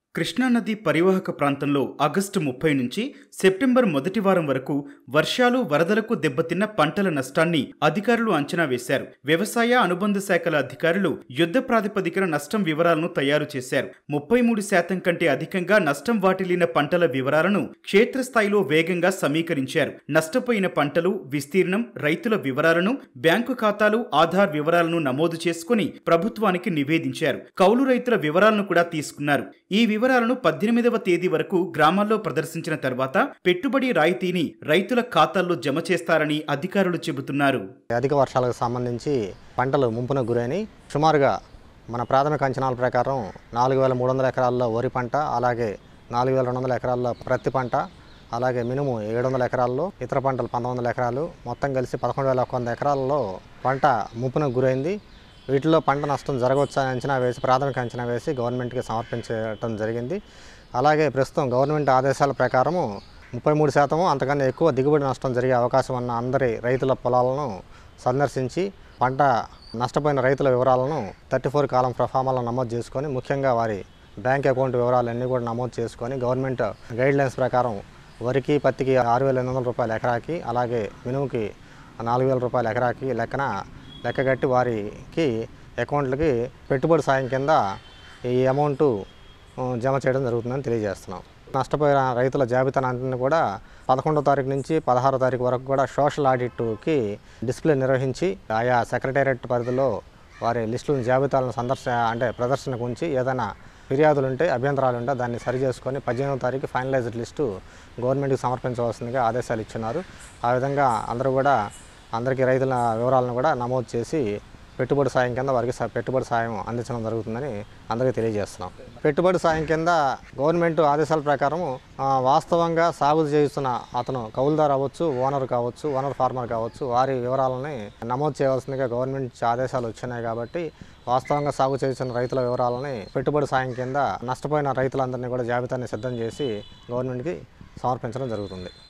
కృష్ణానది పరివాహక ప్రాంతంలో ఆగస్టు ముప్పై నుంచి సెప్టెంబర్ మొదటి వారం వరకు వర్షాలు వరదలకు దెబ్బతిన్న పంటల నష్టాన్ని అధికారులు అంచనా వేశారు వ్యవసాయ అనుబంధ శాఖల అధికారులు యుద్ధ ప్రాతిపదికన నష్టం వివరాలను తయారు చేశారు ముప్పై మూడు శాతం కంటే అధికంగా నష్టం వాటిల్లిన పంటల వివరాలను క్షేత్రస్థాయిలో వేగంగా సమీకరించారు నష్టపోయిన పంటలు విస్తీర్ణం రైతుల వివరాలను బ్యాంకు ఖాతాలు ఆధార్ వివరాలను నమోదు చేసుకుని ప్రభుత్వానికి నివేదించారు కౌలు రైతుల వివరాలను కూడా తీసుకున్నారు ఈ వివరాలను పద్దెనిమిదవ తేదీ వరకు గ్రామాల్లో ప్రదర్శించిన తర్వాత పెట్టుబడి రాయితీని రైతుల ఖాతాల్లో జమ చేస్తారని అధికారులు చెబుతున్నారు అధిక వర్షాలకు సంబంధించి పంటలు ముంపునకు గురైనాయి సుమారుగా మన ప్రాథమిక అంచనాల ప్రకారం నాలుగు వేల మూడు వందల ఎకరాల్లో వరి పంట అలాగే నాలుగు వేల రెండు వందల ఎకరాల్లో ప్రత్తి పంట అలాగే మినుము ఏడు వందల ఎకరాల్లో ఇతర పంటలు పంతొమ్మిది వందల ఎకరాలు మొత్తం కలిసి పదకొండు వేల ఒక వంద ఎకరాల్లో పంట ముంపునకు గురైంది వీటిలో పంట నష్టం జరగవచ్చని అంచనా వేసి ప్రాథమిక అంచనా వేసి గవర్నమెంట్కి సమర్పించడం జరిగింది అలాగే ప్రస్తుతం గవర్నమెంట్ ఆదేశాల ప్రకారము ముప్పై మూడు శాతము అంతకన్నా ఎక్కువ దిగుబడి నష్టం జరిగే అవకాశం ఉన్న అందరి రైతుల పొలాలను సందర్శించి పంట నష్టపోయిన రైతుల వివరాలను థర్టీ ఫోర్ కాలం ప్రఫామాలను నమోదు చేసుకొని ముఖ్యంగా వారి బ్యాంక్ అకౌంట్ వివరాలన్నీ కూడా నమోదు చేసుకొని గవర్నమెంట్ గైడ్ లైన్స్ ప్రకారం వరికి పత్తికి ఆరు వేల ఎనిమిది వందల రూపాయల ఎకరాకి అలాగే మినుముకి నాలుగు వేల రూపాయల ఎకరాకి లెక్కన లెక్క కట్టి వారికి అకౌంట్లకి పెట్టుబడి సాయం కింద ఈ అమౌంట్ జమ చేయడం జరుగుతుందని తెలియజేస్తున్నాం నష్టపోయిన రైతుల జాబితాను కూడా పదకొండో తారీఖు నుంచి పదహారో తారీఖు వరకు కూడా సోషల్ ఆడిట్కి డిస్ప్లే నిర్వహించి ఆయా సెక్రటేరియట్ పరిధిలో వారి లిస్టులను జాబితాలను సందర్శ అంటే ప్రదర్శనకు ఉంచి ఏదైనా ఫిర్యాదులు ఉంటే అభ్యంతరాలు ఉంటే దాన్ని సరి చేసుకొని పద్దెనిమిదో తారీఖు ఫైనలైజ్డ్ లిస్టు గవర్నమెంట్కి సమర్పించవలసిందిగా ఆదేశాలు ఇచ్చున్నారు ఆ విధంగా అందరూ కూడా అందరికీ రైతుల వివరాలను కూడా నమోదు చేసి పెట్టుబడి సాయం కింద వారికి స- పెట్టుబడి సాయం అందించడం జరుగుతుందని అందరికీ తెలియజేస్తున్నాం పెట్టుబడి సాయం కింద గవర్నమెంట్ ఆదేశాల ప్రకారం ఆ, వాస్తవంగా సాగు చేస్తున్న అతను కౌలుదారు అవ్వచ్చు ఓనర్ కావచ్చు ఓనర్ ఫార్మర్ కావచ్చు వారి వివరాలని నమోదు చేయవలసిందిగా గవర్నమెంట్ ఆదేశాలు వచ్చినాయి కాబట్టి వాస్తవంగా సాగు చేస్తున్న రైతుల వివరాలని పెట్టుబడి సాయం కింద నష్టపోయిన రైతులందరినీ కూడా జాబితాని సిద్ధం చేసి గవర్నమెంట్కి సమర్పించడం జరుగుతుంది